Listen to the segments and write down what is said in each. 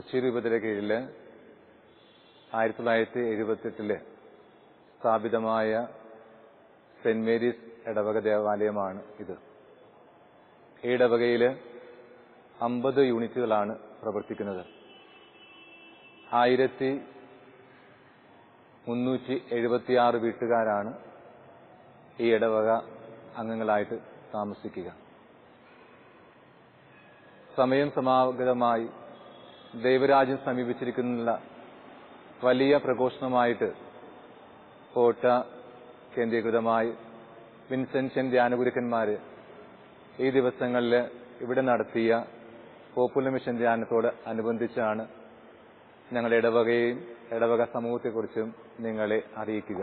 കൊച്ചി രൂപതയുടെ കീഴില് ആയിരത്തി തൊള്ളായിരത്തി എഴുപത്തെട്ടില് സ്ഥാപിതമായ സെന്റ് മേരീസ് ഇടവക ദേവാലയമാണ് ഇത് ഈ ഇടവകയില് അമ്പത് യൂണിറ്റുകളാണ് പ്രവർത്തിക്കുന്നത് ആയിരത്തി മുന്നൂറ്റി എഴുപത്തിയാറ് വീട്ടുകാരാണ് ഈ ഇടവക അംഗങ്ങളായിട്ട് താമസിക്കുക സമയം സമാഗതമായി ദൈവരാജ്യം സമീപിച്ചിരിക്കുന്ന വലിയ പ്രഘോഷണമായിട്ട് കോട്ട കേന്ദ്രീകൃതമായി വിൻസെൻഷ്യൻ ധ്യാനഗുരുക്കന്മാര് ഈ ദിവസങ്ങളിൽ ഇവിടെ നടത്തിയ പോപ്പുലർ മിഷൻ ധ്യാനത്തോട് അനുബന്ധിച്ചാണ് ഞങ്ങളുടെ ഇടവകയെയും ഇടവക സമൂഹത്തെക്കുറിച്ചും നിങ്ങളെ അറിയിക്കുക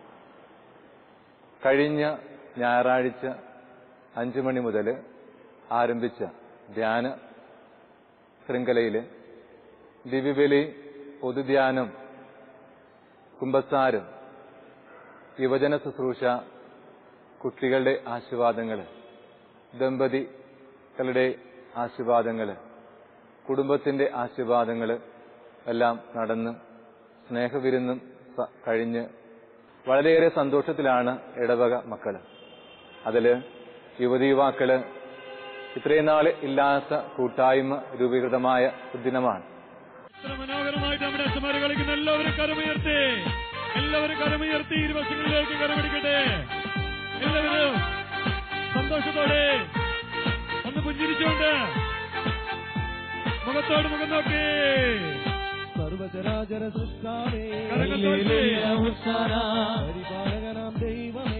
കഴിഞ്ഞ ഞായറാഴ്ച അഞ്ചു മണി മുതൽ ആരംഭിച്ച ധ്യാന ശൃംഖലയില് ദിവ്യബലി പൊതുധ്യാനം കുംഭസാരം യുവജന ശുശ്രൂഷ കുട്ടികളുടെ ആശീർവാദങ്ങൾ ദമ്പതികളുടെ ആശീർവാദങ്ങൾ കുടുംബത്തിന്റെ ആശീർവാദങ്ങൾ എല്ലാം നടന്ന് സ്നേഹവിരുന്നും സ- കഴിഞ്ഞ് വളരെയേറെ സന്തോഷത്തിലാണ് ഇടവക മക്കള് അതില് യുവതി യുവാക്കള് ഇത്രയും നാള് ഇല്ലാത്ത കൂട്ടായ്മ രൂപീകൃതമായ സുദിനമാണ് എത്ര മനോഹരമായിട്ട് നമ്മുടെ അച്ഛന്മാര് കളിക്കുന്ന എല്ലാവരും കരമുയർത്തി എല്ലാവരും കരമുയർത്തി ഇരുവശങ്ങളിലേക്ക് കരപിടിക്കട്ടെ എല്ലാവരും സന്തോഷത്തോടെ ഒന്ന് പുഞ്ചിരിച്ചുകൊണ്ട് മുഖത്തോട് മുഖം നോക്കി സർവചരാചര സൃഷ്ടാവേ കരങ്ങൾ തോർത്തി. പരിപാലകനാം ദൈവമേ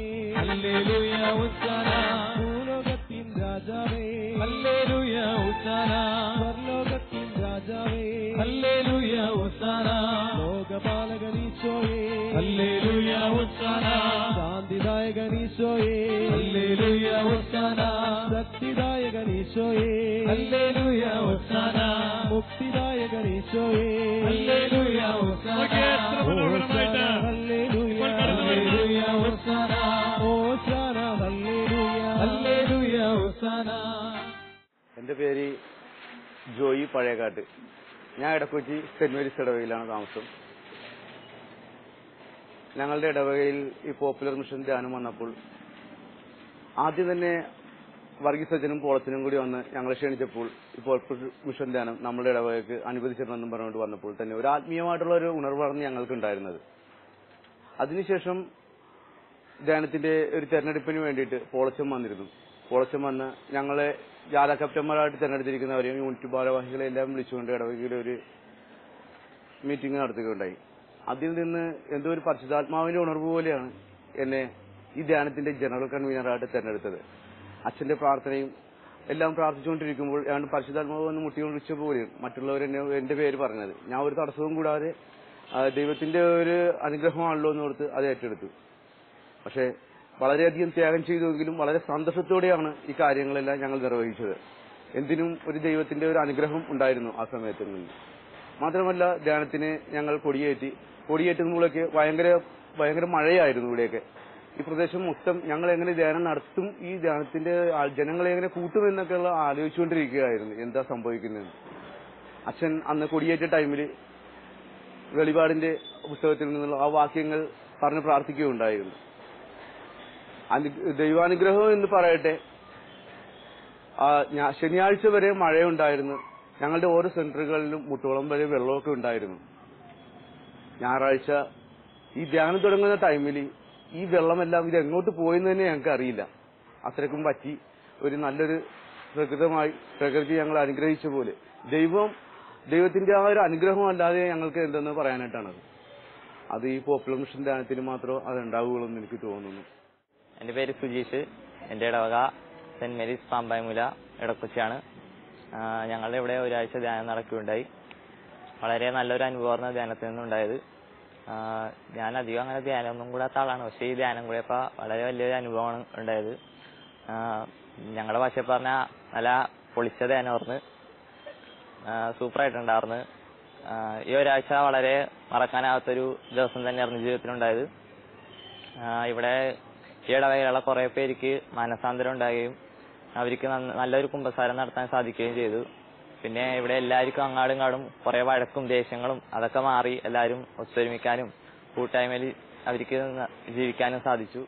ഭൂലോകത്തിൻ രാജാവേ സ്വർലോകത്തിൻ രാജാവേ ലോകപാലകനീശോയേ ശാന്തിദായകനീശോയേ ശക്തിദായകനീശോയേ മുക്തിദായകനീശോയേ നോക്കിയേ, എത്ര മനോഹരമായിട്ട് ഇപ്പോൾ കടന്നു വരുന്നു. ഓശാന ഹല്ലേലൂയ എന്റെ പേര് ജോയി പഴയകാട്ട് ഞാൻ ഇടക്കൊച്ചി സെന്റ് മേരീസ് ഇടവകയിലാണ് താമസം ഞങ്ങളുടെ ഇടവകയിൽ ഈ പോപ്പുലർ മിഷൻ ധ്യാനം വന്നപ്പോൾ ആദ്യം തന്നെ വർഗീസ് അച്ഛനും പോളത്തിനും കൂടി വന്ന് ഞങ്ങളെ ക്ഷണിച്ചപ്പോൾ ഈ പോപ്പുലർ മിഷൻ ധ്യാനം നമ്മുടെ ഇടവകയ്ക്ക് അനുവദിച്ചിട്ടുണ്ടെന്നും പറഞ്ഞുകൊണ്ട് വന്നപ്പോൾ തന്നെ ഒരു ആത്മീയമായിട്ടുള്ള ഒരു ഉണർവാണ് ഞങ്ങൾക്ക് ഉണ്ടായിരുന്നത് അതിനുശേഷം ധ്യാനത്തിന്റെ ഒരു തെരഞ്ഞെടുപ്പിന് വേണ്ടിയിട്ട് പോളച്ചം വന്നിരുന്നു പോളച്ചം വന്ന് ഞങ്ങളെ ജാഥ ക്യാപ്റ്റന്മാരായിട്ട് തെരഞ്ഞെടുത്തിരിക്കുന്നവരെയും യൂണിറ്റ് ഭാരവാഹികളെ എല്ലാം വിളിച്ചുകൊണ്ട് ഇടവകയുടെ ഒരു മീറ്റിംഗ് നടത്തുകയുണ്ടായി അതിൽ നിന്ന് എന്തോ ഒരു പരിശുദ്ധാത്മാവിന്റെ ഉണർവ് പോലെയാണ് എന്നെ ഈ ധ്യാനത്തിന്റെ ജനറൽ കൺവീനറായിട്ട് തെരഞ്ഞെടുത്തത് അച്ഛന്റെ പ്രാർത്ഥനയും എല്ലാം പ്രാർത്ഥിച്ചുകൊണ്ടിരിക്കുമ്പോൾ ഏതാണ്ട് പരിശുദ്ധാത്മാവ് വന്ന് മുട്ടിക്കൊണ്ടിരിച്ച പോലെയും മറ്റുള്ളവർ എന്നെ എന്റെ പേര് പറഞ്ഞത് ഞാൻ ഒരു തടസ്സവും കൂടാതെ ആ, ദൈവത്തിന്റെ ഒരു അനുഗ്രഹമാണല്ലോ എന്ന് ഓർത്ത് അത് ഏറ്റെടുത്തു പക്ഷേ വളരെയധികം ത്യാഗം ചെയ്തുവെങ്കിലും വളരെ സന്തോഷത്തോടെയാണ് ഈ കാര്യങ്ങളെല്ലാം ഞങ്ങൾ നിർവഹിച്ചത് എന്തിനും ഒരു ദൈവത്തിന്റെ ഒരു അനുഗ്രഹം ഉണ്ടായിരുന്നു ആ സമയത്ത് നിന്ന് മാത്രമല്ല ധ്യാനത്തിന് ഞങ്ങൾ കൊടിയേറ്റി കൊടിയേറ്റുമ്പോഴൊക്കെ ഭയങ്കര ഭയങ്കര മഴയായിരുന്നു ഇവിടെയൊക്കെ ഈ പ്രദേശം മൊത്തം ഞങ്ങൾ എങ്ങനെ ധ്യാനം നടത്തും ഈ ധ്യാനത്തിന്റെ ആ- ജനങ്ങളെ എങ്ങനെ കൂട്ടുമെന്നൊക്കെയുള്ള ആലോചിച്ചുകൊണ്ടിരിക്കുകയായിരുന്നു എന്താ സംഭവിക്കുന്നത് അച്ഛൻ അന്ന് കൊടിയേറ്റ ടൈമിൽ വെളിപാടിന്റെ പുസ്തകത്തിൽ നിന്നുള്ള ആ വാക്യങ്ങൾ പറഞ്ഞ് പ്രാർത്ഥിക്കുകയുണ്ടായിരുന്നു അനു- ദൈവാനുഗ്രഹം എന്ന് പറയട്ടെ ആ, ഞാ- ശനിയാഴ്ച വരെ മഴയുണ്ടായിരുന്നു ഞങ്ങളുടെ ഓരോ സെന്ററുകളിലും മുട്ടോളം വരെ വെള്ളമൊക്കെ ഉണ്ടായിരുന്നു ഞായറാഴ്ച ഈ ധ്യാനം തുടങ്ങുന്ന ടൈമിൽ ഈ വെള്ളമെല്ലാം ഇത് എങ്ങോട്ട് പോയെന്ന് തന്നെ ഞങ്ങൾക്ക് അറിയില്ല അത്രയ്ക്കും പറ്റി ഒരു നല്ലൊരു പ്രകൃതമായി പ്രകൃതി ഞങ്ങൾ അനുഗ്രഹിച്ച പോലെ ദൈവം ദൈവത്തിന്റെ ആ ഒരു അനുഗ്രഹം അല്ലാതെ ഞങ്ങൾക്ക് എന്തെന്ന് പറയാനായിട്ടാണത് അത് ഈ പോപ്പുലർ മിഷൻ ധ്യാനത്തിന് മാത്രമേ അത് ഉണ്ടാവുകയുള്ളൂ എന്ന് എനിക്ക് തോന്നുന്നു എന്റെ പേര് സുജീഷ് എന്റെ ഇടവക സെന്റ് മേരീസ് പാമ്പായ്മുല ഇടക്കൊച്ചിയാണ് ആ, ഞങ്ങളുടെ ഇവിടെ ഒരാഴ്ച ധ്യാനം നടക്കുകയുണ്ടായി വളരെ നല്ലൊരു അനുഭവമാണ് ധ്യാനത്തിൽ നിന്നുണ്ടായത് ആ, ഞാൻ അധികം അങ്ങനെ ധ്യാനമൊന്നും കൂടാത്ത ആളാണ് പക്ഷേ ഈ ധ്യാനം കൂടിയപ്പോൾ വളരെ വലിയൊരു അനുഭവമാണ് ഉണ്ടായത് ആ, ഞങ്ങളുടെ ഭാഷ പറഞ്ഞ നല്ല പൊളിച്ച ധ്യാനമായിരുന്നു സൂപ്പറായിട്ടുണ്ടായിരുന്നു ആ, ഈ ഒരാഴ്ച വളരെ മറക്കാനാവാത്തൊരു ദിവസം തന്നെയായിരുന്നു ജീവിതത്തിലുണ്ടായത് ആ, ഇവിടെ ഈ ഇടവകയിലുള്ള കുറെ പേർക്ക് മാനസാന്തരം ഉണ്ടാകുകയും അവർക്ക് നന്ന- നല്ലൊരു കുമ്പസാരം നടത്താൻ സാധിക്കുകയും ചെയ്തു പിന്നെ ഇവിടെ എല്ലാവർക്കും അങ്ങാടും ഇങ്ങാടും കുറെ വഴക്കും ദേഷ്യങ്ങളും അതൊക്കെ മാറി എല്ലാവരും ഒത്തൊരുമിക്കാനും കൂട്ടായ്മയിൽ അവർക്ക് ന- ജീവിക്കാനും സാധിച്ചു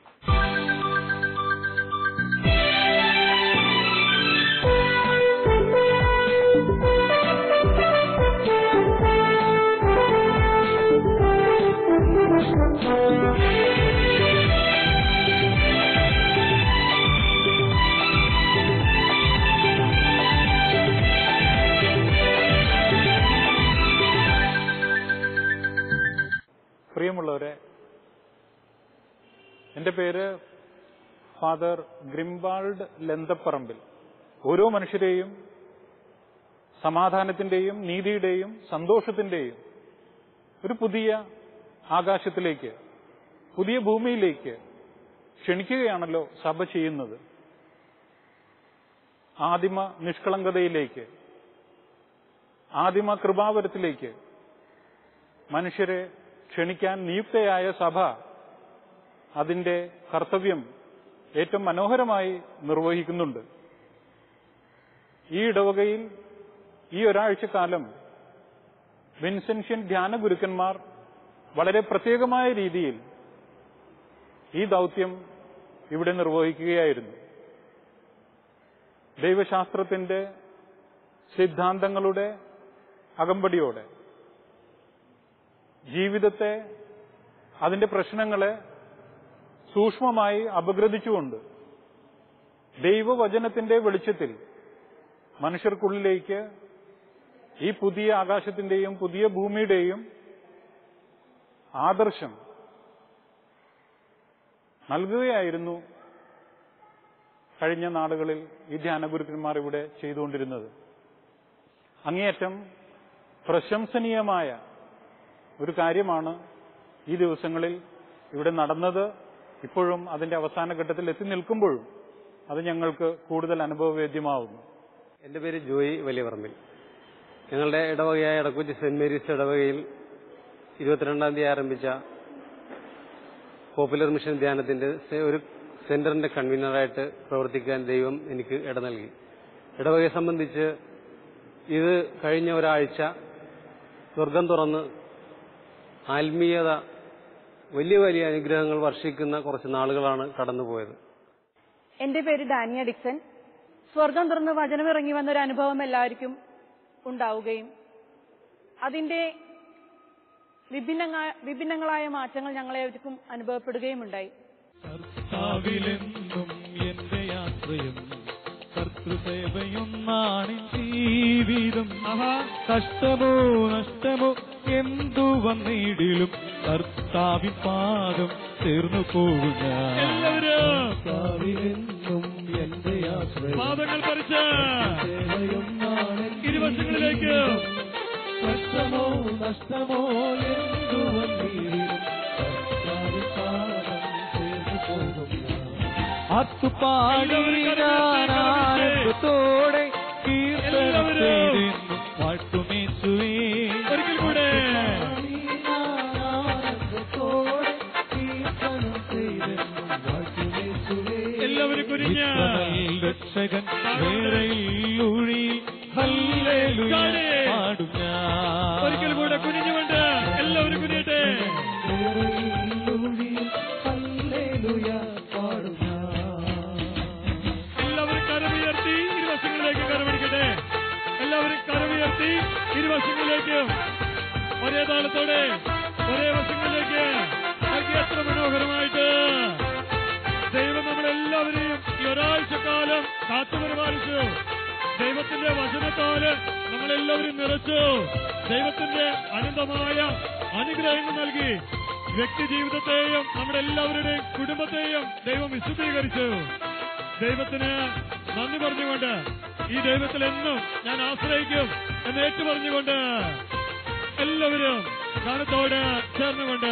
പ്രിയമുള്ളവരെ എന്റെ പേര് ഫാദർ ഗ്രിംബാൾഡ് ലെന്തപ്പറമ്പിൽ ഓരോ മനുഷ്യരെയും സമാധാനത്തിന്റെയും നീതിയുടെയും സന്തോഷത്തിന്റെയും ഒരു പുതിയ ആകാശത്തിലേക്ക് പുതിയ ഭൂമിയിലേക്ക് ക്ഷണിക്കുകയാണല്ലോ സഭ ചെയ്യുന്നത് ആദിമ നിഷ്കളങ്കതയിലേക്ക് ആദിമ കൃപാവരത്തിലേക്ക് മനുഷ്യരെ ക്ഷണിക്കാൻ നിയുക്തയായ സഭ അതിന്റെ കർത്തവ്യം ഏറ്റവും മനോഹരമായി നിർവഹിക്കുന്നുണ്ട് ഈ ഇടവകയിൽ ഈ ഒരാഴ്ചക്കാലം വിൻസെൻഷ്യൻ ധ്യാന ഗുരുക്കന്മാർ വളരെ പ്രത്യേകമായ രീതിയിൽ ഈ ദൗത്യം ഇവിടെ നിർവഹിക്കുകയായിരുന്നു ദൈവശാസ്ത്രത്തിന്റെ സിദ്ധാന്തങ്ങളുടെ അകമ്പടിയോടെ ജീവിതത്തെ അതിന്റെ പ്രശ്നങ്ങളെ സൂക്ഷ്മമായി അപഗ്രഥിച്ചുകൊണ്ട് ദൈവവചനത്തിന്റെ വെളിച്ചത്തിൽ മനുഷ്യർക്കുള്ളിലേക്ക് ഈ പുതിയ ആകാശത്തിന്റെയും പുതിയ ഭൂമിയുടെയും ആദർശം നൽകുകയായിരുന്നു കഴിഞ്ഞ നാളുകളിൽ ഈ ധ്യാനഗുരുക്കന്മാർ ഇവിടെ ചെയ്തുകൊണ്ടിരുന്നത് അങ്ങേയറ്റം പ്രശംസനീയമായ ഒരു കാര്യമാണ് ഈ ദിവസങ്ങളിൽ ഇവിടെ നടന്നത് ഇപ്പോഴും അതിന്റെ അവസാന ഘട്ടത്തിൽ എത്തി നിൽക്കുമ്പോഴും അത് ഞങ്ങൾക്ക് കൂടുതൽ അനുഭവവേദ്യമാവുന്നു എന്റെ പേര് ജോയി വലിയപറമ്പിൽ ഞങ്ങളുടെ ഇടവകയായ ഇടക്കുറ്റി സെന്റ് മേരീസ് ഇടവകയിൽ ഇരുപത്തിരണ്ടാം തീയതി ആരംഭിച്ച പോപ്പുലർ മിഷൻ ധ്യാനത്തിന്റെ സെ- ഒരു സെന്ററിന്റെ കൺവീനറായിട്ട് പ്രവർത്തിക്കാൻ ദൈവം എനിക്ക് ഇട നൽകി ഇടവകയെ സംബന്ധിച്ച് ഇത് കഴിഞ്ഞ ഒരാഴ്ച സ്വർഗം തുറന്ന് ആത്മീയത വലിയ വലിയ അനുഗ്രഹങ്ങൾ വർഷിക്കുന്ന കുറച്ച് നാളുകളാണ് കടന്നുപോയത് എന്റെ പേര് ഡാനിയ ഡിക്സൺ സ്വർഗം തുറന്ന് വചനം ഇറങ്ങി വന്ന ഒരു അനുഭവം എല്ലാവർക്കും ഉണ്ടാവുകയും അതിന്റെ വിഭിന്നങ്ങാ- വിഭിന്നങ്ങളായ മാറ്റങ്ങൾ ഞങ്ങളേവർക്കും അനുഭവപ്പെടുകയും ഉണ്ടായി കർത്താവിലെന്നും എന്റെ യാത്രയും കർത്തൃസേവയൊന്നാണ് ജീവിതം കഷ്ടമോ നഷ്ടമോ എന്തു വന്നിടിലും കർത്താവിൻ പാദം ചേർന്നു പോകും എല്ലാവരും കർത്താവിലെന്നും എന്റെ ആശ്രയം പാദങ്ങൾ പറിച്ച് സേവയൊന്നാണ് ഇരുവശങ്ങളിലേക്ക് കഷ്ടമോ നഷ്ടമോ എന്തു വന്നിടും കർത്താവിൻ പാദം ചേർന്നു പോകും ഞാൻ. ആത്തുപാടിയാനത്തോടെ പാട്ടുമേശുവേ ഒരിക്കൽ കൂടെ ആനന്ദത്തോടെ കീർത്തനം ചെയ്തെന്നും വാഴ്ത്തുയേശുവേ. എല്ലാവരും കുരിഞ്ഞ രക്ഷകൻ വേറെയുഴി പാടും ഞാൻ ഒരിക്കൽ കൂടെ കുനിഞ്ഞുകൊണ്ട് എല്ലാവരും കുനിയട്ടെ വേറെയില്ലൊഴി ഹല്ലേലൂയ പാടും ഞാൻ. എല്ലാവരും കരമുയർത്തി ഇരുവശങ്ങളിലേക്ക് കരമടിക്കട്ടെ എല്ലാവരും കരമുയർത്തി ഇരുവശങ്ങളിലേക്ക് ഒരേ താളത്തോടെ ഒരേ വശങ്ങളിലേക്ക് നോക്കി എത്ര മനോഹരമായിട്ട് ദൈവം നമ്മളെല്ലാവരെയും ഈ ഒരാഴ്ചക്കാലം കാത്തുപരിപാലിച്ചു ദൈവത്തിന്റെ വചനത്താല് നമ്മളെല്ലാവരും നിറച്ചു ദൈവത്തിന്റെ അനന്തമായ അനുഗ്രഹങ്ങൾ നൽകി വ്യക്തി ജീവിതത്തെയും നമ്മുടെ എല്ലാവരുടെയും കുടുംബത്തെയും ദൈവം വിശുദ്ധീകരിച്ചു ദൈവത്തിന് നന്ദി പറഞ്ഞുകൊണ്ട് ഈ ദൈവത്തിൽ എന്നും ഞാൻ ആശ്രയിക്കും എന്ന് ഏറ്റു പറഞ്ഞുകൊണ്ട് എല്ലാവരും ഗാനത്തോട് ചേർന്നുകൊണ്ട്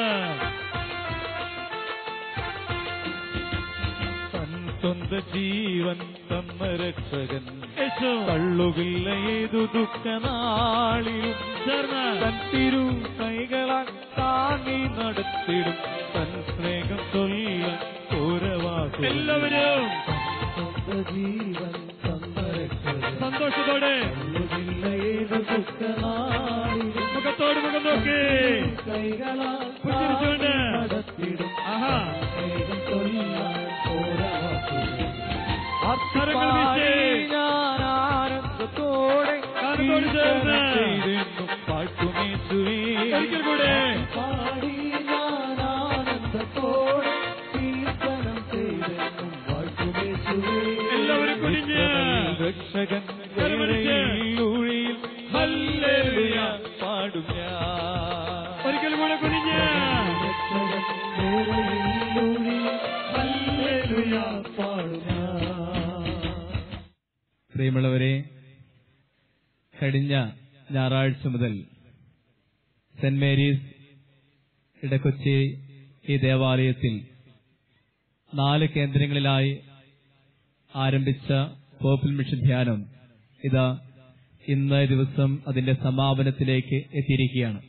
തൻ സ്വന്ത ജീവൻ തന്ന രക്ഷകൻ തള്ളുകില്ല ഏതു ദുഃഖനാളിലും ചേർന്ന് തൻ തിരു കൈകളാൽ താങ്ങി നടത്തിടും തൻ സ്നേഹം ചൊല്ല ഓരവാക്കും എല്ലാവരും സ്വന്തം ജീവൻ തന്ന രക്ഷകൻ സന്തോഷത്തോടെ ഉള്ളിൽ ഏതു ദുഃഖനാളിലും മുഖത്തോട് മുഖം നോക്കി കൈകളാൽ പുഞ്ചിരിച്ചുകൊണ്ട്. നടത്തിടും ആഹാ സ്നേഹം ചൊല്ലാൻ പോരാവാക്കുകൾ. കരങ്ങൾ വീശി. ഞാൻ ആനന്ദത്തോടെ ആനന്ദത്തോടെ ചേർന്ന്. ചെയ്തെന്നും പാട്ടുമേറ്റുവേ ഒരിക്കൽ കൂടെ പാടി ഞാൻ ആനന്ദത്തോടെ കീർത്തനം ചെയ്തെന്നും പാട്ടുമേറ്റുവേ എല്ലാവരും കുനിഞ്ഞ്. രക്ഷകൻ കരമടിച്ച്. ഊഴിയിൽ ഹല്ലേലൂയ പാടും ഞാൻ ഒരിക്കൽ കൂടെ കുനിഞ്ഞ് രക്ഷകൻ ഊഴിയിൽ ഹല്ലേലൂയ പാടും ഞാൻ പ്രിയമുള്ളവരെ കഴിഞ്ഞ ഞായറാഴ്ച മുതൽ സെന്റ് മേരീസ് ഇടക്കൊച്ചി ഈ ദേവാലയത്തിൽ നാല് കേന്ദ്രങ്ങളിലായി ആരംഭിച്ച പോപ്പിൽ മിഷൻ ധ്യാനം ഇതാ ഇന്ന് ദിവസം അതിന്റെ സമാപനത്തിലേക്ക് എത്തിയിരിക്കുകയാണ്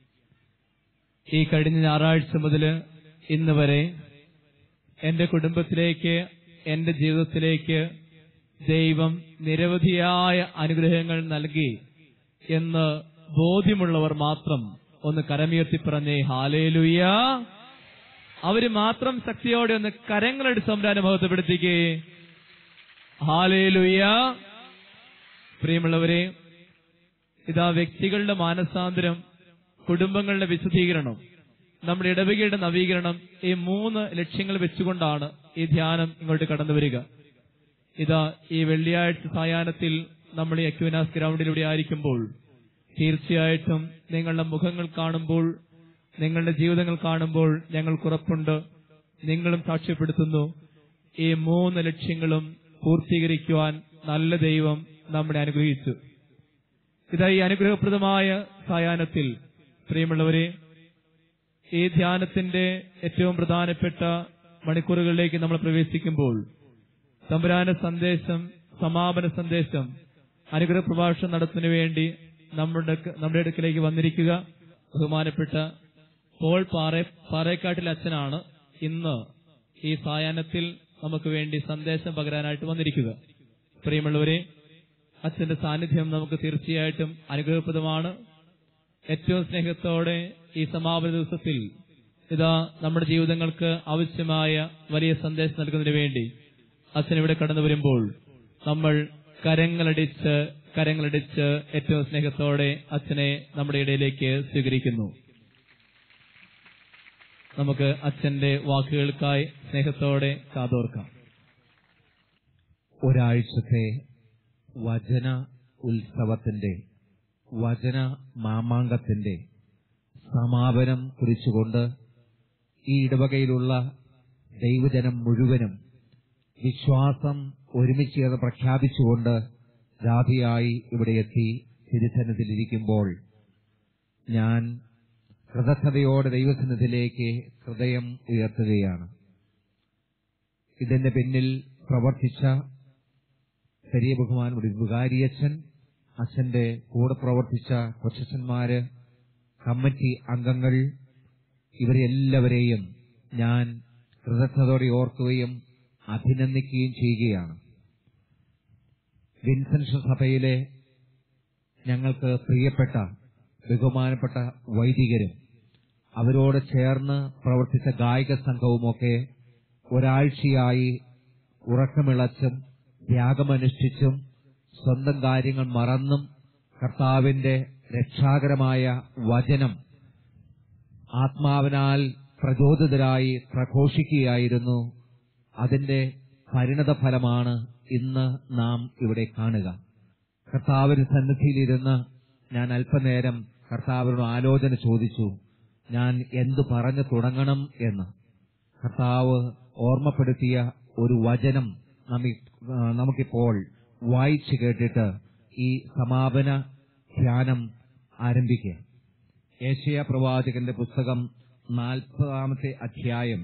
ഈ കഴിഞ്ഞ ഞായറാഴ്ച മുതൽ ഇന്ന് വരെ എന്റെ കുടുംബത്തിലേക്ക് എന്റെ ജീവിതത്തിലേക്ക് ദൈവം നിരവധിയായ അനുഗ്രഹങ്ങൾ നൽകി എന്ന് ബോധ്യമുള്ളവർ മാത്രം ഒന്ന് കരമുയർത്തി പറഞ്ഞേ ഹാലേലുയ്യ അവര് മാത്രം ശക്തിയോടെ ഒന്ന് കരങ്ങളെടുത്ത് സംരംഭത്വപ്പെടുത്തിക്കേ ഹാലേലുയ്യ പ്രിയമുള്ളവരെ ഇതാ വ്യക്തികളുടെ മാനസാന്തരം കുടുംബങ്ങളുടെ വിശദീകരണം നമ്മുടെ ഇടവകയുടെ നവീകരണം ഈ മൂന്ന് ലക്ഷ്യങ്ങൾ വെച്ചുകൊണ്ടാണ് ഈ ധ്യാനം ഇങ്ങോട്ട് കടന്നു വരിക ഇതാ ഈ വെള്ളിയാഴ്ച സായാഹ്നത്തിൽ നമ്മൾ ഈ അക്യുനാസ് ഗ്രൗണ്ടിലൂടെ ആയിരിക്കുമ്പോൾ തീർച്ചയായിട്ടും നിങ്ങളുടെ മുഖങ്ങൾ കാണുമ്പോൾ നിങ്ങളുടെ ജീവിതങ്ങൾ കാണുമ്പോൾ ഞങ്ങൾക്കുറപ്പുണ്ട് നിങ്ങളും സാക്ഷ്യപ്പെടുത്തുന്നു ഈ മൂന്ന് ലക്ഷ്യങ്ങളും പൂർത്തീകരിക്കുവാൻ നല്ല ദൈവം നമ്മളെ അനുഗ്രഹിച്ചു ഇതാ ഈ അനുഗ്രഹപ്രദമായ സായാഹ്നത്തിൽ പ്രിയമുള്ളവരെ ഈ ധ്യാനത്തിന്റെ ഏറ്റവും പ്രധാനപ്പെട്ട മണിക്കൂറുകളിലേക്ക് നമ്മൾ പ്രവേശിക്കുമ്പോൾ തമ്പുരാന സന്ദേശം സമാപന സന്ദേശം അനുഗ്രഹ പ്രഭാഷണം നടത്തുന്നതിന് വേണ്ടി നമ്മുടെ നമ്മുടെ അടുക്കിലേക്ക് വന്നിരിക്കുക ബഹുമാനപ്പെട്ട പോൾ പാറ പാറേക്കാട്ടിൽ അച്ഛനാണ് ഇന്ന് ഈ സായാഹ്നത്തിൽ നമുക്ക് വേണ്ടി സന്ദേശം പകരാനായിട്ട് വന്നിരിക്കുക പ്രിയമുള്ളവരെ അച്ഛന്റെ സാന്നിധ്യം നമുക്ക് തീർച്ചയായിട്ടും അനുഗ്രഹപ്രദമാണ് ഏറ്റവും സ്നേഹത്തോടെ ഈ സമാപന ദിവസത്തിൽ ഇതാ നമ്മുടെ ജീവിതങ്ങൾക്ക് ആവശ്യമായ വലിയ സന്ദേശം നൽകുന്നതിന് വേണ്ടി അച്ഛൻ ഇവിടെ കടന്നു വരുമ്പോൾ നമ്മൾ കരങ്ങളടിച്ച് കരങ്ങളടിച്ച് ഏറ്റവും സ്നേഹത്തോടെ അച്ഛനെ നമ്മുടെ ഇടയിലേക്ക് സ്വീകരിക്കുന്നു നമുക്ക് അച്ഛന്റെ വാക്കുകൾക്കായി സ്നേഹത്തോടെ കാതോർക്കാം ഒരാഴ്ചത്തെ വചന ഉത്സവത്തിന്റെ വചന മാമാങ്കത്തിന്റെ സമാപനം കുറിച്ചുകൊണ്ട് ഈ ഇടവകയിലുള്ള ദൈവജനം മുഴുവനും വിശ്വാസം ഒരുമിച്ച് ചേർന്ന് പ്രഖ്യാപിച്ചുകൊണ്ട് രാധിയായി ഇവിടെ എത്തി തിരുസന്നത്തിലിരിക്കുമ്പോൾ ഞാൻ കൃതജ്ഞതയോടെ ദൈവസന്നിധിയിലേക്ക് ഹൃദയം ഉയർത്തുകയാണ് ഇതിന്റെ പിന്നിൽ പ്രവർത്തിച്ച ചെറിയ ബഹുമാനമുടി വികാരിയച്ഛൻ അച്ഛന്റെ കൂടെ പ്രവർത്തിച്ച കൊച്ചച്ഛന്മാര് കമ്മിറ്റി അംഗങ്ങൾ ഇവരെ എല്ലാവരെയും ഞാൻ കൃതജ്ഞതയോടെ ഓർക്കുകയും അഭിനന്ദിക്കുകയും ചെയ്യുകയാണ് വിൻസെൻഷൻ സഭയിലെ ഞങ്ങൾക്ക് പ്രിയപ്പെട്ട ബഹുമാനപ്പെട്ട വൈദികരും അവരോട് ചേർന്ന് പ്രവർത്തിച്ച ഗായക സംഘവുമൊക്കെ ഒരാഴ്ചയായി ഉറക്കമിളച്ചും ത്യാഗമനുഷ്ഠിച്ചും സ്വന്തം കാര്യങ്ങൾ മറന്നും കർത്താവിന്റെ രക്ഷാകരമായ വചനം ആത്മാവിനാൽ പ്രചോദിതരായി പ്രഘോഷിക്കുകയായിരുന്നു അതിന്റെ പരിണത ഫലമാണ് ഇന്ന് നാം ഇവിടെ കാണുക കർത്താവിന് സന്നിധിയിലിരുന്ന് ഞാൻ അല്പനേരം കർത്താവിനോട് ആലോചന ചോദിച്ചു ഞാൻ എന്തു പറഞ്ഞു തുടങ്ങണം എന്ന് കർത്താവ് ഓർമ്മപ്പെടുത്തിയ ഒരു വചനം നമ്മി- ആ, നമുക്കിപ്പോൾ വായിച്ചു കേട്ടിട്ട് ഈ സമാപന ധ്യാനം ആരംഭിക്കുക ഏഷ്യ പ്രവാചകന്റെ പുസ്തകം നാൽപ്പതാമത്തെ അധ്യായം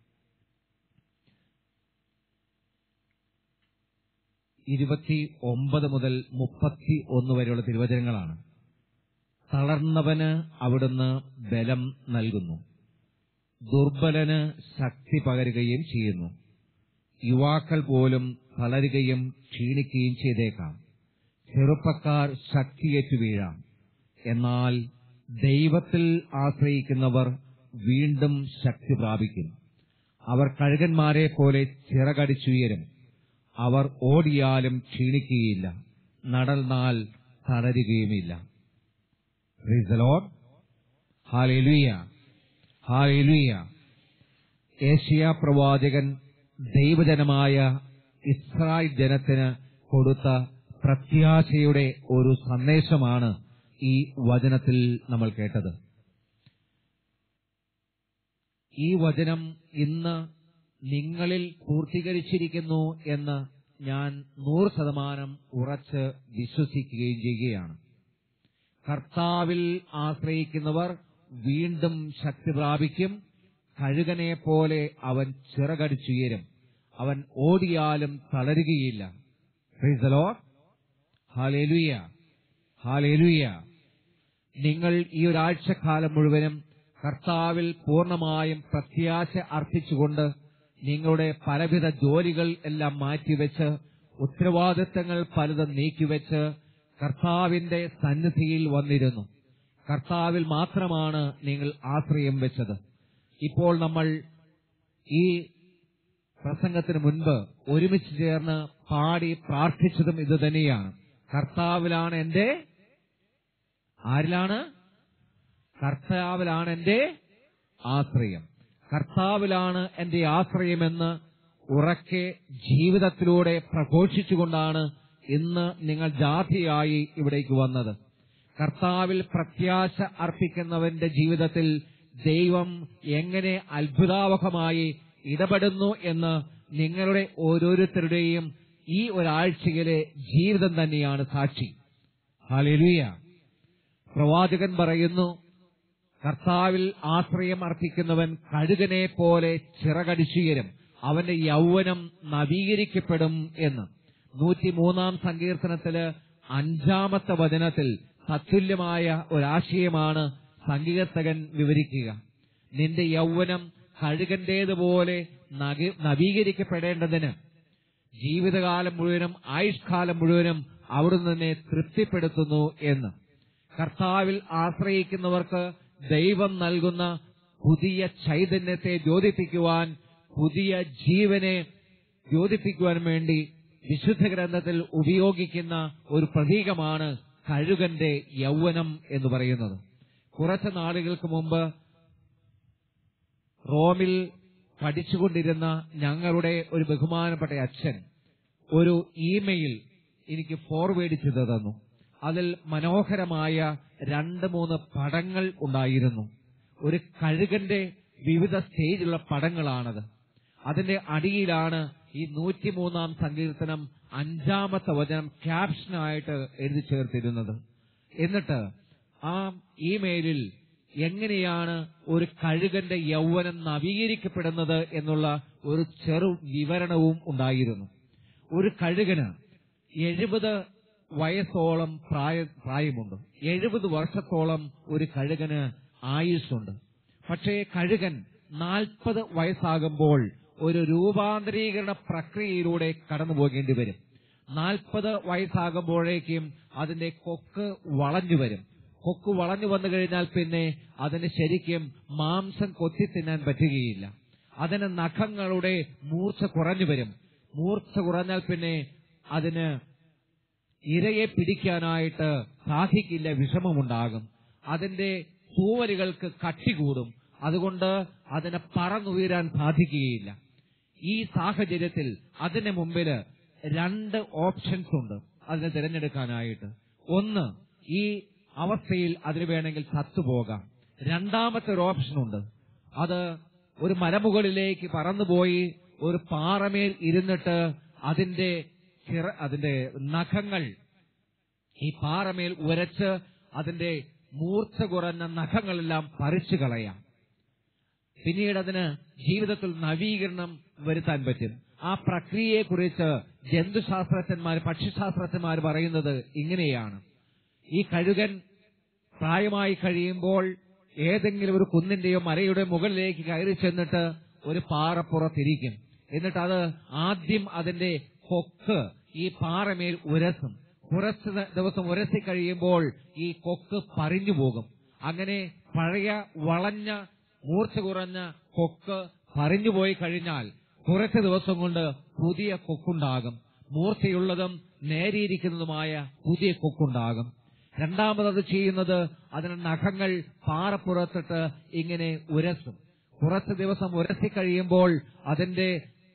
ഇരുപത്തി ഒമ്പത് മുതൽ മുപ്പത്തി ഒന്ന് വരെയുള്ള തിരുവചനങ്ങളാണ് തളർന്നവന് അവിടുന്ന് ബലം നൽകുന്നു ദുർബലന് ശക്തി പകരുകയും ചെയ്യുന്നു യുവാക്കൾ പോലും തളരുകയും ക്ഷീണിക്കുകയും ചെയ്തേക്കാം ചെറുപ്പക്കാർ ശക്തിയേറ്റു വീഴാം എന്നാൽ ദൈവത്തിൽ ആശ്രയിക്കുന്നവർ വീണ്ടും ശക്തി പ്രാപിക്കും അവർ കഴുകന്മാരെ പോലെ ചിറകടിച്ചുയരും അവർ ഓടിയാലും ക്ഷീണിക്കുകയില്ല നടന്നാൽ തളരുകയുമില്ല Praise the Lord. Hallelujah. Hallelujah. ഏഷ്യ പ്രവാചകൻ ദൈവജനമായ ഇസ്രായേൽ ജനത്തിന് കൊടുത്ത പ്രത്യാശയുടെ ഒരു സന്ദേശമാണ് ഈ വചനത്തിൽ നമ്മൾ കേട്ടത് ഈ വചനം ഇന്ന് നിങ്ങളിൽ പൂർത്തീകരിച്ചിരിക്കുന്നു എന്ന് ഞാൻ നൂറ് ശതമാനം ഉറച്ച് വിശ്വസിക്കുകയും ചെയ്യുകയാണ് കർത്താവിൽ ആശ്രയിക്കുന്നവർ വീണ്ടും ശക്തി പ്രാപിക്കും കഴുകനെ പോലെ അവൻ ചിറകടിച്ചുയരും അവൻ ഓടിയാലും തളരുകയില്ല Praise the Lord. Hallelujah. Hallelujah. നിങ്ങൾ ഈ ഒരാഴ്ചക്കാലം മുഴുവനും കർത്താവിൽ പൂർണ്ണമായും പ്രത്യാശ അർപ്പിച്ചുകൊണ്ട് നിങ്ങളുടെ പലവിധ ജോലികൾ എല്ലാം മാറ്റിവെച്ച് ഉത്തരവാദിത്തങ്ങൾ പലതും നീക്കിവെച്ച് കർത്താവിന്റെ സന്നിധിയിൽ വന്നിരുന്നു കർത്താവിൽ മാത്രമാണ് നിങ്ങൾ ആശ്രയം വെച്ചത് ഇപ്പോൾ നമ്മൾ ഈ പ്രസംഗത്തിന് മുൻപ് ഒരുമിച്ച് ചേർന്ന് പാടി പ്രാർത്ഥിച്ചതും ഇത് തന്നെയാണ് കർത്താവിലാണ് എന്റെ ആരിലാണ് കർത്താവിലാണ് എന്റെ ആശ്രയം കർത്താവിലാണ് എന്റെ ആശ്രയമെന്ന് ഉറക്കെ ജീവിതത്തിലൂടെ പ്രഘോഷിച്ചുകൊണ്ടാണ് ഇന്ന് നിങ്ങൾ ജാതിയായി ഇവിടേക്ക് വന്നത് കർത്താവിൽ പ്രത്യാശ അർപ്പിക്കുന്നവന്റെ ജീവിതത്തിൽ ദൈവം എങ്ങനെ അത്ഭുതാവഹമായി ഇടപെടുന്നു എന്ന് നിങ്ങളുടെ ഓരോരുത്തരുടെയും ഈ ഒരാഴ്ചയിലെ ജീവിതം തന്നെയാണ് സാക്ഷി ഹാലേലുയ പ്രവാചകൻ പറയുന്നു കർത്താവിൽ ആശ്രയം അർപ്പിക്കുന്നവൻ കഴുകനെ പോലെ ചിറകടിച്ചുയരും അവന്റെ യൗവനം നവീകരിക്കപ്പെടും എന്ന് നൂറ്റിമൂന്നാം സങ്കീർത്തനത്തില് അഞ്ചാമത്തെ വചനത്തിൽ തത്തുല്യമായ ഒരാശയമാണ് സങ്കീർത്തകൻ വിവരിക്കുക നിന്റെ യൗവനം കഴുകന്റേതുപോലെ നഗ- നവീകരിക്കപ്പെടേണ്ടതിന് ജീവിതകാലം മുഴുവനും ആയുഷ്കാലം മുഴുവനും അവിടുന്ന് തന്നെ തൃപ്തിപ്പെടുത്തുന്നു എന്ന് കർത്താവിൽ ആശ്രയിക്കുന്നവർക്ക് ദൈവം നൽകുന്ന പുതിയ ചൈതന്യത്തെ ദ്യോതിപ്പിക്കുവാൻ പുതിയ ജീവനെ ദ്യോതിപ്പിക്കുവാൻ വേണ്ടി വിശുദ്ധ ഗ്രന്ഥത്തിൽ ഉപയോഗിക്കുന്ന ഒരു പ്രതീകമാണ് കഴുകന്റെ യൗവനം എന്ന് പറയുന്നത് കുറച്ച് നാളുകൾക്ക് മുമ്പ് റോമിൽ പഠിച്ചുകൊണ്ടിരുന്ന ഞങ്ങളുടെ ഒരു ബഹുമാനപ്പെട്ട അച്ഛൻ ഒരു ഇമെയിൽ എനിക്ക് ഫോർവേഡ് ചെയ്തു തന്നു അതിൽ മനോഹരമായ രണ്ട് മൂന്ന് പടങ്ങൾ ഉണ്ടായിരുന്നു ഒരു കഴുകന്റെ വിവിധ സ്റ്റേജിലുള്ള പടങ്ങളാണത് അതിന്റെ അടിയിലാണ് ഈ നൂറ്റിമൂന്നാം സങ്കീർത്തനം അഞ്ചാമത്തെ വചനം ക്യാപ്ഷനായിട്ട് എഴുതി ചേർത്തിരുന്നത് എന്നിട്ട് ആ ഇമെയിലിൽ എങ്ങനെയാണ് ഒരു കഴുകന്റെ യൗവനം നവീകരിക്കപ്പെടുന്നത് എന്നുള്ള ഒരു ചെറു വിവരണവും ഉണ്ടായിരുന്നു ഒരു കഴുകന് എഴുപത് വയസ്സോളം പ്രായ പ്രായമുണ്ട് എഴുപത് വർഷത്തോളം ഒരു കഴുകന് ആയുസ്സുണ്ട് പക്ഷേ കഴുകൻ നാൽപ്പത് വയസ്സാകുമ്പോൾ ഒരു രൂപാന്തരീകരണ പ്രക്രിയയിലൂടെ കടന്നു പോകേണ്ടി വരും നാൽപ്പത് വയസ്സാകുമ്പോഴേക്കും അതിന്റെ കൊക്ക് വളഞ്ഞു വരും കൊക്ക് വളഞ്ഞു വന്നു കഴിഞ്ഞാൽ പിന്നെ അതിന് ശരിക്കും മാംസം കൊത്തി തിന്നാൻ പറ്റുകയില്ല അതിന് നഖങ്ങളുടെ മൂർച്ച കുറഞ്ഞു വരും മൂർച്ച കുറഞ്ഞാൽ പിന്നെ അതിന് ഇരയെ പിടിക്കാനായിട്ട് സാധിക്കില്ല വിഷമമുണ്ടാകും അതിന്റെ തൂവലുകൾക്ക് കട്ടി കൂടും അതുകൊണ്ട് അതിന് പറന്നുയരാൻ സാധിക്കുകയില്ല ഈ സാഹചര്യത്തിൽ അതിന് മുമ്പില് രണ്ട് ഓപ്ഷൻസ് ഉണ്ട് അതിനെ തിരഞ്ഞെടുക്കാനായിട്ട് ഒന്ന് ഈ അവസ്ഥയിൽ അതിന് വേണമെങ്കിൽ ചത്തുപോകാം രണ്ടാമത്തെ ഒരു ഓപ്ഷൻ ഉണ്ട് അത് ഒരു മലമുകളിലേക്ക് പറന്നുപോയി ഒരു പാറമേൽ ഇരുന്നിട്ട് അതിന്റെ ചിറ അതിന്റെ നഖങ്ങൾ ഈ പാറമേൽ ഉരച്ച് അതിന്റെ മൂർച്ച കുറഞ്ഞ നഖങ്ങളെല്ലാം പറിച്ചു കളയാം പിന്നീട് അതിന് ജീവിതത്തിൽ നവീകരണം വരുത്താൻ പറ്റും ആ പ്രക്രിയയെക്കുറിച്ച് ജന്തുശാസ്ത്രജ്ഞന്മാർ പക്ഷിശാസ്ത്രജ്ഞന്മാർ പറയുന്നത് ഇങ്ങനെയാണ് ഈ കഴുകൻ പ്രായമായി കഴിയുമ്പോൾ ഏതെങ്കിലും ഒരു കുന്നിന്റെയോ മലയുടെയോ മുകളിലേക്ക് കയറി ചെന്നിട്ട് ഒരു പാറപ്പുറത്തിരിക്കും എന്നിട്ട് അത് ആദ്യം അതിന്റെ കൊക്ക് ഈ പാറമേൽ ഉരസും കുറച്ച് ദിവസം ഉരസി കഴിയുമ്പോൾ ഈ കൊക്ക് പറിഞ്ഞു പോകും അങ്ങനെ പഴയ വളഞ്ഞ മൂർച്ച കുറഞ്ഞ കൊക്ക് പറിഞ്ഞു പോയി കഴിഞ്ഞാൽ കുറച്ച് ദിവസം കൊണ്ട് പുതിയ കൊക്കുണ്ടാകും മൂർച്ചയുള്ളതും നേരിയിരിക്കുന്നതുമായ പുതിയ കൊക്കുണ്ടാകും രണ്ടാമത് ചെയ്യുന്നത് അതിന് നഖങ്ങൾ പാറപ്പുറത്തിട്ട് ഇങ്ങനെ ഉരസും കുറച്ച് ദിവസം ഉരസി കഴിയുമ്പോൾ അതിന്റെ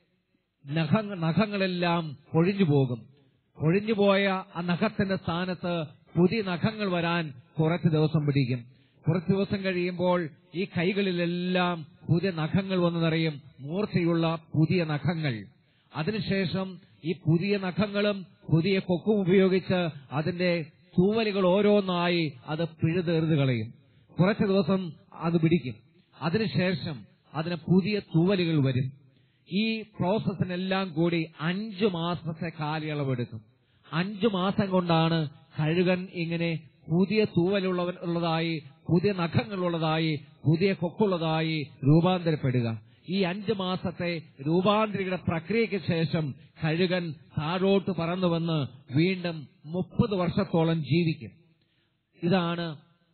നഖ- നഖങ്ങളെല്ലാം പൊഴിഞ്ഞു പോകും പൊഴിഞ്ഞുപോയ ആ നഖത്തിന്റെ സ്ഥാനത്ത് പുതിയ നഖങ്ങൾ വരാൻ കുറച്ച് ദിവസം പിടിക്കും കുറച്ച് ദിവസം കഴിയുമ്പോൾ ഈ കൈകളിലെല്ലാം പുതിയ നഖങ്ങൾ വന്നു നിറയും മൂർച്ചയുള്ള പുതിയ നഖങ്ങൾ അതിനുശേഷം ഈ പുതിയ നഖങ്ങളും പുതിയ കൊക്കും ഉപയോഗിച്ച് അതിന്റെ തൂവലുകൾ ഓരോന്നായി അത് പിഴുതെറിത് കളയും കുറച്ച് ദിവസം അത് പിടിക്കും അതിനുശേഷം അതിന് പുതിയ തൂവലുകൾ വരും ഈ പ്രോസസ്സിനെല്ലാം കൂടി അഞ്ചു മാസത്തെ കാലയളവെടുക്കും അഞ്ചു മാസം കൊണ്ടാണ് കഴുകൻ ഇങ്ങനെ പുതിയ തൂവലുള്ളവൻ ഉള്ളതായി പുതിയ നഖങ്ങളുള്ളതായി പുതിയ കൊക്കുള്ളതായി രൂപാന്തരപ്പെടുക ഈ അഞ്ചു മാസത്തെ രൂപാന്തരിയുടെ പ്രക്രിയയ്ക്ക് ശേഷം കഴുകൻ താഴോട്ട് പറന്നു വന്ന് വീണ്ടും മുപ്പത് വർഷത്തോളം ജീവിക്കും ഇതാണ്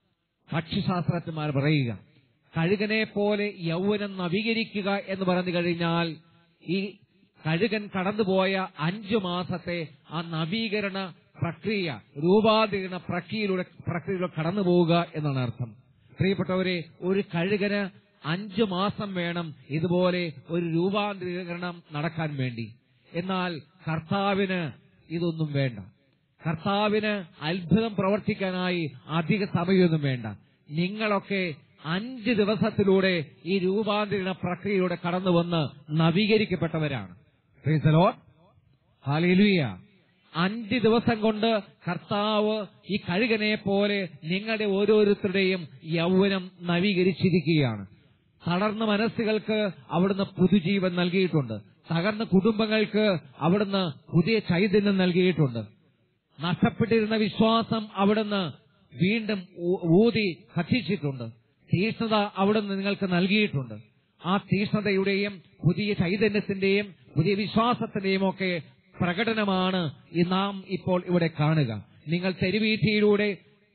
പക്ഷിശാസ്ത്രജ്ഞന്മാർ പറയുക കഴുകനെ പോലെ യൗവനം നവീകരിക്കുക എന്ന് പറഞ്ഞു കഴിഞ്ഞാൽ ഈ കഴുകൻ കടന്നുപോയ അഞ്ചു മാസത്തെ ആ നവീകരണ പ്രക്രിയ രൂപാന്തരീകരണ പ്രക്രിയയിലൂടെ പ്രക്രിയയിലൂടെ കടന്നു പോവുക എന്നാണ് അർത്ഥം പ്രിയപ്പെട്ടവരെ ഒരു കഴുകന് അഞ്ചു മാസം വേണം ഇതുപോലെ ഒരു രൂപാന്തരീകരണം നടക്കാൻ വേണ്ടി എന്നാൽ കർത്താവിന് ഇതൊന്നും വേണ്ട കർത്താവിന് അത്ഭുതം പ്രവർത്തിക്കാനായി അധിക സമയമൊന്നും വേണ്ട നിങ്ങളൊക്കെ അഞ്ച് ദിവസത്തിലൂടെ ഈ രൂപാന്തരീകരണ പ്രക്രിയയിലൂടെ കടന്നു വന്ന് നവീകരിക്കപ്പെട്ടവരാണ് Praise the Lord. Hallelujah. അഞ്ച് ദിവസം കൊണ്ട് കർത്താവ് ഈ കഴുകനെ പോലെ നിങ്ങളുടെ ഓരോരുത്തരുടെയും യൗവനം നവീകരിച്ചിരിക്കുകയാണ് തളർന്ന മനസ്സുകൾക്ക് അവിടുന്ന് പുതുജീവൻ നൽകിയിട്ടുണ്ട് തകർന്ന കുടുംബങ്ങൾക്ക് അവിടുന്ന് പുതിയ ചൈതന്യം നൽകിയിട്ടുണ്ട് നഷ്ടപ്പെട്ടിരുന്ന വിശ്വാസം അവിടുന്ന് വീണ്ടും ഊ- ഊതി കത്തിച്ചിട്ടുണ്ട് തീഷ്ണത അവിടുന്ന് നിങ്ങൾക്ക് നൽകിയിട്ടുണ്ട് ആ തീഷ്ണതയുടെയും പുതിയ ചൈതന്യത്തിന്റെയും പുതിയ വിശ്വാസത്തിന്റെയും ഒക്കെ പ്രകടനമാണ് ഈ നാം ഇപ്പോൾ ഇവിടെ കാണുക നിങ്ങൾ തെരുവീഥിയിലൂടെ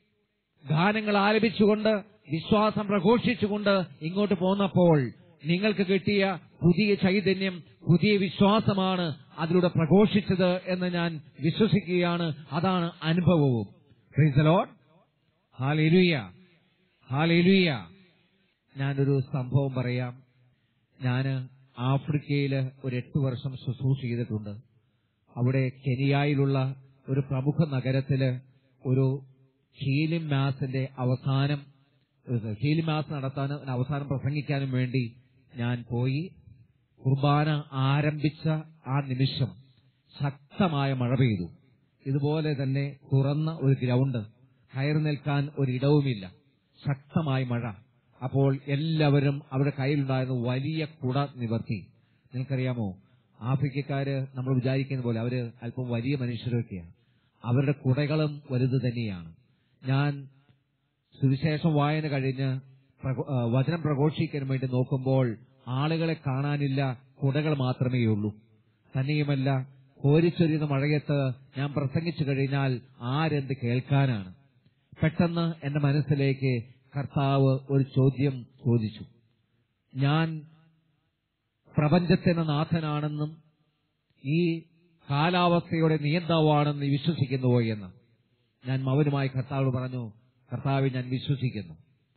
ഗാനങ്ങൾ ആലപിച്ചുകൊണ്ട് വിശ്വാസം പ്രഘോഷിച്ചുകൊണ്ട് ഇങ്ങോട്ട് പോന്നപ്പോൾ നിങ്ങൾക്ക് കിട്ടിയ പുതിയ ചൈതന്യം പുതിയ വിശ്വാസമാണ് അതിലൂടെ പ്രഘോഷിച്ചത് എന്ന് ഞാൻ വിശ്വസിക്കുകയാണ് അതാണ് അനുഭവവും Praise the Lord. Hallelujah. Hallelujah. ഞാനൊരു സംഭവം പറയാം ഞാന് ആഫ്രിക്കയിൽ ഒരു എട്ട് വർഷം ശുശ്രൂഷ ചെയ്തിട്ടുണ്ട് അവിടെ കെനിയായിലുള്ള ഒരു പ്രമുഖ നഗരത്തില് ഒരു ഹീലിംഗ് മാസിന്റെ അവസാനം ഹീലിംഗ് മാസ് നടത്താനും അവസാനം പ്രസംഗിക്കാനും വേണ്ടി ഞാൻ പോയി കുർബാന ആരംഭിച്ച ആ നിമിഷം ശക്തമായ മഴ പെയ്തു ഇതുപോലെ തന്നെ തുറന്ന ഒരു ഗ്രൗണ്ട് കയറി നിൽക്കാൻ ഒരിടവുമില്ല ശക്തമായ മഴ അപ്പോൾ എല്ലാവരും അവരുടെ കയ്യിലുണ്ടായിരുന്ന വലിയ കുട നിവർത്തി നിങ്ങൾക്കറിയാമോ ആഫ്രിക്കക്കാര് നമ്മൾ വിചാരിക്കുന്ന പോലെ അവര് അല്പം വലിയ മനുഷ്യരൊക്കെയാണ് അവരുടെ കുടകളും വലുത് തന്നെയാണ് ഞാൻ സുവിശേഷം വായന കഴിഞ്ഞ് പ്രഘോ- ആ, വചനം പ്രഘോഷിക്കാൻ വേണ്ടി നോക്കുമ്പോൾ ആളുകളെ കാണാനില്ല കുടകൾ മാത്രമേ ഉള്ളൂ തന്നെയുമല്ല കോരിച്ചൊരിയുന്ന മഴയത്ത് ഞാൻ പ്രസംഗിച്ചു കഴിഞ്ഞാൽ ആരെന്ത് കേൾക്കാനാണ് പെട്ടെന്ന് എന്റെ മനസ്സിലേക്ക് കർത്താവ് ഒരു ചോദ്യം ചോദിച്ചു ഞാൻ പ്രപഞ്ചത്തിന്റെ നാഥനാണെന്നും ഈ കാലാവസ്ഥയുടെ നിയന്താവാണെന്ന് വിശ്വസിക്കുന്നുവോ എന്ന് ഞാൻ മൗനമായി കർത്താവോട് പറഞ്ഞു കർത്താവ് ഞാൻ വിശ്വസിക്കുന്നു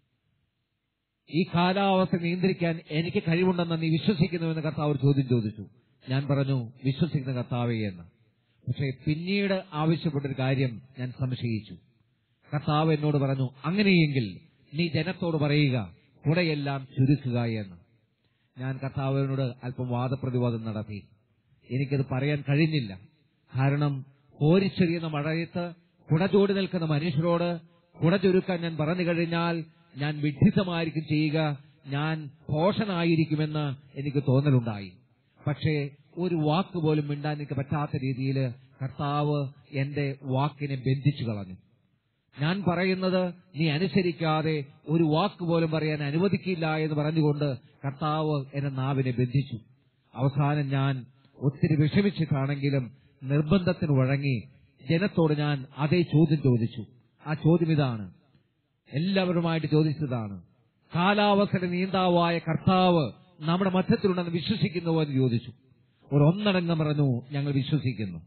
ഈ കാലാവസ്ഥ നിയന്ത്രിക്കാൻ എനിക്ക് കഴിവുണ്ടെന്ന് നീ വിശ്വസിക്കുന്നുവെന്ന് കർത്താവ് ഒരു ചോദ്യം ചോദിച്ചു ഞാൻ പറഞ്ഞു വിശ്വസിക്കുന്ന കർത്താവേ എന്ന് പക്ഷേ പിന്നീട് ആവശ്യപ്പെട്ടൊരു കാര്യം ഞാൻ സംശയിച്ചു കർത്താവ് എന്നോട് പറഞ്ഞു അങ്ങനെയെങ്കിൽ നീ ജനത്തോട് പറയുക കുടയെല്ലാം ചുരുക്കുക എന്ന് ഞാൻ കർത്താവിനോട് അല്പം വാദപ്രതിവാദം നടത്തി എനിക്കത് പറയാൻ കഴിഞ്ഞില്ല കാരണം കോരിച്ചെറിയുന്ന മഴയത്ത് കുട ചൂടി നിൽക്കുന്ന മനുഷ്യരോട് കുട ചുരുക്കാൻ ഞാൻ പറഞ്ഞു കഴിഞ്ഞാൽ ഞാൻ വിഡ്ഢിതമായിരിക്കും ചെയ്യുക ഞാൻ പോഷനായിരിക്കുമെന്ന് എനിക്ക് തോന്നലുണ്ടായി പക്ഷേ ഒരു വാക്ക് പോലും മിണ്ടാൻ എനിക്ക് പറ്റാത്ത രീതിയിൽ കർത്താവ് എന്റെ വാക്കിനെ ബന്ധിച്ചു കളഞ്ഞു ഞാൻ പറയുന്നത് നീ അനുസരിക്കാതെ ഒരു വാക്ക് പോലും പറയാൻ അനുവദിക്കില്ല എന്ന് പറഞ്ഞുകൊണ്ട് കർത്താവ് എന്റെ നാവിനെ ബന്ധിച്ചു അവസാനം ഞാൻ ഒത്തിരി വിഷമിച്ചിട്ടാണെങ്കിലും നിർബന്ധത്തിന് വഴങ്ങി ജനത്തോട് ഞാൻ അതേ ചോദ്യം ചോദിച്ചു ആ ചോദ്യം ഇതാണ് എല്ലാവരുമായിട്ട് ചോദിച്ചതാണ് കാലാവസ്ഥയുടെ നീന്താവായ കർത്താവ് നമ്മുടെ മധ്യത്തിലുണ്ടെന്ന് വിശ്വസിക്കുന്നുവോ എന്ന് ചോദിച്ചു ഒരു ഒന്നടങ്കം പറഞ്ഞു ഞങ്ങൾ വിശ്വസിക്കുന്നു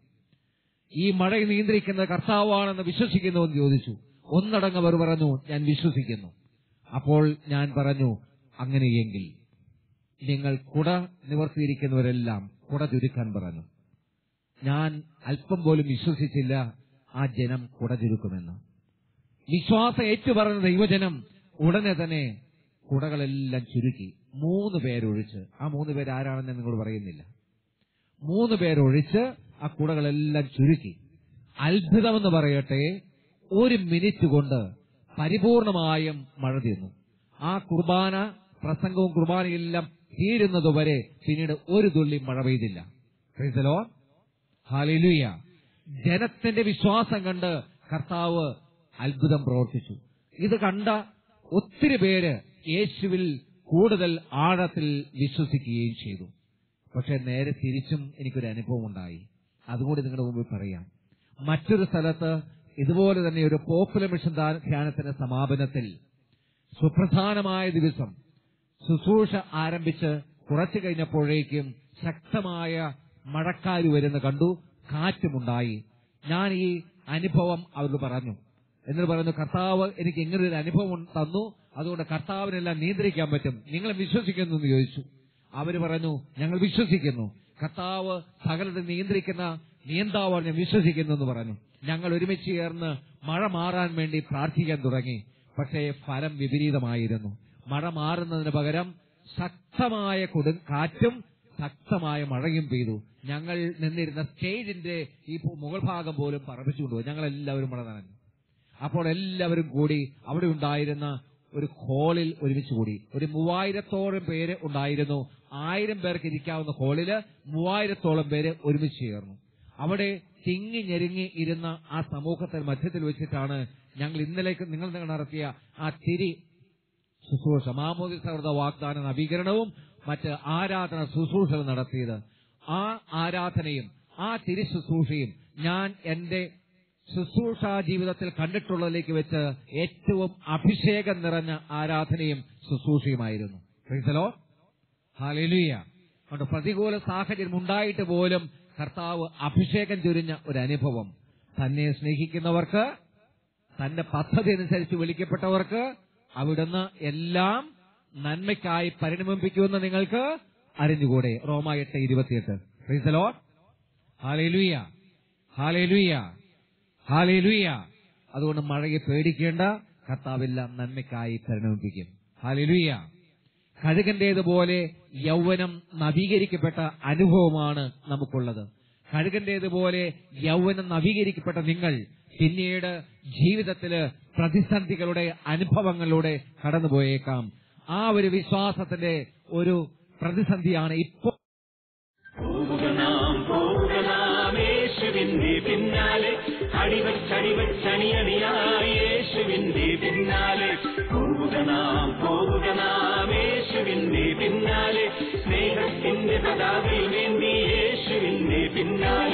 ഈ മഴ നിയന്ത്രിക്കുന്ന കർത്താവാണെന്ന് വിശ്വസിക്കുന്നു എന്ന് ചോദിച്ചു ഒന്നടങ്കം അവർ പറഞ്ഞു ഞാൻ വിശ്വസിക്കുന്നു അപ്പോൾ ഞാൻ പറഞ്ഞു അങ്ങനെയെങ്കിൽ നിങ്ങൾ കുട നിവർത്തിയിരിക്കുന്നവരെല്ലാം കുട ചുരുക്കാൻ പറഞ്ഞു ഞാൻ അല്പം പോലും വിശ്വസിച്ചില്ല ആ ജനം കുട ചുരുക്കുമെന്ന് വിശ്വാസം ഏറ്റുപറഞ്ഞ ദൈവജനം ഉടനെ തന്നെ കുടകളെല്ലാം ചുരുക്കി മൂന്ന് പേരൊഴിച്ച് ആ മൂന്ന് പേര് ആരാണെന്ന് നിങ്ങളോട് പറയുന്നില്ല മൂന്ന് പേരൊഴിച്ച് ആ കുടകളെല്ലാം ചുരുക്കി അത്ഭുതമെന്ന് പറയട്ടെ ഒരു മിനിറ്റ് കൊണ്ട് പരിപൂർണമായും മഴ തീർന്നു ആ കുർബാന പ്രസംഗവും കുർബാനയെല്ലാം തീരുന്നതുവരെ പിന്നീട് ഒരു തുള്ളി മഴ പെയ്തില്ല ക്രൈസ്തലോ ഹാലിലുയ ജനത്തിന്റെ വിശ്വാസം കണ്ട് കർത്താവ് അത്ഭുതം പ്രവർത്തിച്ചു ഇത് കണ്ട ഒത്തിരി പേര് യേശുവിൽ കൂടുതൽ ആഴത്തിൽ വിശ്വസിക്കുകയും ചെയ്തു പക്ഷെ നേരെ തിരിച്ചും എനിക്കൊരു അനുഭവം ഉണ്ടായി അതുകൂടി നിങ്ങളുടെ മുമ്പിൽ പറയാം മറ്റൊരു സ്ഥലത്ത് ഇതുപോലെ തന്നെ ഒരു പോപ്പുലർ മിഷൻ ധ്യാ- ധ്യാനത്തിന്റെ സമാപനത്തിൽ സുപ്രധാനമായ ദിവസം ശുശ്രൂഷ ആരംഭിച്ച് കുറച്ചു കഴിഞ്ഞപ്പോഴേക്കും ശക്തമായ മഴക്കാര് വരുന്ന കണ്ടു കാറ്റുമുണ്ടായി ഞാൻ ഈ അനുഭവം അവരോട് പറഞ്ഞു എന്നിട്ട് പറഞ്ഞു കർത്താവ് എനിക്ക് ഇങ്ങനെ ഒരു അനുഭവം തന്നു അതുകൊണ്ട് കർത്താവിനെല്ലാം നിയന്ത്രിക്കാൻ പറ്റും നിങ്ങൾ വിശ്വസിക്കുന്നു എന്ന് ചോദിച്ചു അവര് പറഞ്ഞു ഞങ്ങൾ വിശ്വസിക്കുന്നു കർത്താവ് സകലത്തെ നിയന്ത്രിക്കുന്ന നിയന്താവാണ് ഞാൻ വിശ്വസിക്കുന്നു എന്ന് പറഞ്ഞു ഞങ്ങൾ ഒരുമിച്ച് ചേർന്ന് മഴ മാറാൻ വേണ്ടി പ്രാർത്ഥിക്കാൻ തുടങ്ങി പക്ഷേ ഫലം വിപരീതമായിരുന്നു മഴ മാറുന്നതിന് പകരം ശക്തമായ കൊടും കാറ്റും ശക്തമായ മഴയും പെയ്തു ഞങ്ങൾ നിന്നിരുന്ന സ്റ്റേജിന്റെ ഈ പു- മുകൾ ഭാഗം പോലും പറപ്പിച്ചുകൊണ്ടുപോയി ഞങ്ങൾ എല്ലാവരും മഴ നനഞ്ഞു അപ്പോൾ എല്ലാവരും കൂടി അവിടെ ഉണ്ടായിരുന്ന ഒരു ഹാളിൽ ഒരുമിച്ച് കൂടി ഒരു മൂവായിരത്തോളം പേര് ഉണ്ടായിരുന്നു ആയിരം പേർക്ക് ഇരിക്കാവുന്ന ഹാളില് മൂവായിരത്തോളം പേര് ഒരുമിച്ച് ചേർന്നു അവിടെ തിങ്ങി ഞെരുങ്ങി ഇരുന്ന ആ സമൂഹത്തിൽ മധ്യത്തിൽ വെച്ചിട്ടാണ് ഞങ്ങൾ ഇന്നലേക്ക് നിങ്ങൾ നടത്തിയ ആ തിരി ശുശ്രൂഷ മാമോദി സൗഹൃദ വാഗ്ദാന നവീകരണവും മറ്റ് ആരാധന ശുശ്രൂഷകൾ നടത്തിയത് ആ ആരാധനയും ആ തിരി ശുശ്രൂഷയും ഞാൻ എന്റെ ശുശ്രൂഷാ ജീവിതത്തിൽ കണ്ടിട്ടുള്ളതിലേക്ക് വെച്ച് ഏറ്റവും അഭിഷേകം നിറഞ്ഞ ആരാധനയും ശുശ്രൂഷയുമായിരുന്നു ക്രൈസ്തലോ ഹാലേലുയ അതുകൊണ്ട് പ്രതികൂല സാഹചര്യം ഉണ്ടായിട്ട് പോലും കർത്താവ് അഭിഷേകം ചൊരിഞ്ഞ ഒരു അനുഭവം തന്നെ സ്നേഹിക്കുന്നവർക്ക് തന്റെ പദ്ധതി അനുസരിച്ച് വിളിക്കപ്പെട്ടവർക്ക് അവിടുന്ന് എല്ലാം നന്മയ്ക്കായി പരിണമിപ്പിക്കുമെന്ന് നിങ്ങൾക്ക് അറിഞ്ഞുകൂടെ റോമ എട്ട് ഇരുപത്തിയെട്ട് പ്രീസലോ ഹാലേലുയ ഹാലേലുയ ഹാലേലുയ അതുകൊണ്ട് മഴയെ പേടിക്കേണ്ട കർത്താവെല്ലാം നന്മയ്ക്കായി പരിണമിപ്പിക്കും ഹാലേലുയ കഴുകന്റേതുപോലെ യൗവനം നവീകരിക്കപ്പെട്ട അനുഭവമാണ് നമുക്കുള്ളത് കഴുകന്റേതുപോലെ യൗവനം നവീകരിക്കപ്പെട്ട നിങ്ങൾ പിന്നീട് ജീവിതത്തില് പ്രതിസന്ധികളുടെ അനുഭവങ്ങളിലൂടെ കടന്നുപോയേക്കാം ആ ഒരു വിശ്വാസത്തിന്റെ ഒരു പ്രതിസന്ധിയാണ് ഇപ്പോൾ പോവുകനാം പോവുകനാം യേശുവിന്റെ പിന്നാലെ അടിവച്ചടിവച്ചണിയണിയായി യേശുവിന്റെ പിന്നാലെ പോവുകനാം പോവുകനാം യേശുവിന്റെ പിന്നാലെ സ്നേഹത്തിന്റെ പതാകയിൽ വേണ്ടി യേശുവിന്റെ പിന്നാലെ